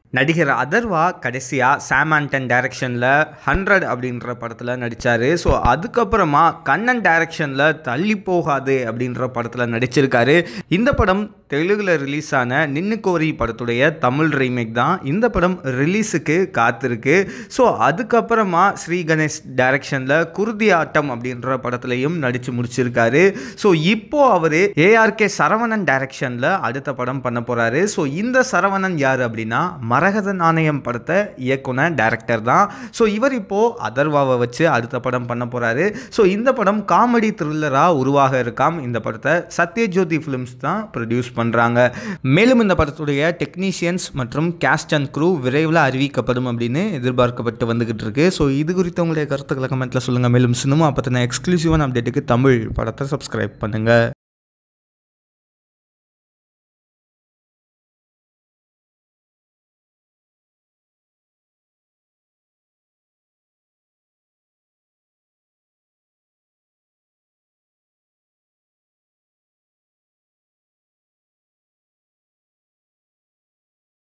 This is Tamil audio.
நடிகர் அதர்வா கடைசியாக சாம் ஆண்டன் டைரக்ஷனில் ஹண்ட்ரட் அப்படின்ற படத்தில் நடித்தார் ஸோ அதுக்கப்புறமா கண்ணன் டைரக்ஷனில் தள்ளி போகாது அப்படின்ற படத்தில் நடிச்சிருக்காரு இந்த படம் தெலுங்கில் ரிலீஸ் ஆன நின்னு கோரி படத்துடைய தமிழ் ரீமேக் தான் இந்த படம் ரிலீஸுக்கு காத்திருக்கு ஸோ அதுக்கப்புறமா ஸ்ரீ கணேஷ் டைரக்ஷனில் குருதி ஆட்டம் அப்படின்ற படத்துலையும் நடித்து முடிச்சிருக்காரு ஸோ இப்போ அவர் ஏஆர்கே சரவணன் டைரக்ஷனில் அடுத்த படம் பண்ண போகிறாரு ஸோ இந்த சரவணன் யார் அப்படின்னா மரகத நாணயம் படத்தை இயக்குன டைரக்டர் தான் ஸோ இவர் இப்போது அதர்வாவை வச்சு அடுத்த படம் பண்ண போகிறாரு ஸோ இந்த படம் காமெடி த்ரில்லராக உருவாக இருக்காம் இந்த படத்தை சத்யஜோதி ஃபிலிம்ஸ் தான் ப்ரொடியூஸ் பண்ணுறாங்க மேலும் இந்த படத்துடைய டெக்னீஷியன்ஸ் மற்றும் கேஸ்ட் அண்ட் க்ரூ விரைவில் அறிவிக்கப்படும் அப்படின்னு எதிர்பார்க்கப்பட்டு வந்துகிட்டு இருக்கு ஸோ இது குறித்து உங்களுடைய கருத்துக்களை கமெண்ட்டில் சொல்லுங்கள் மேலும் சினிமா பற்றின எக்ஸ்க்ளூசிவான அப்டேட்டுக்கு தமிழ் படத்தை சப்ஸ்கிரைப் பண்ணுங்கள்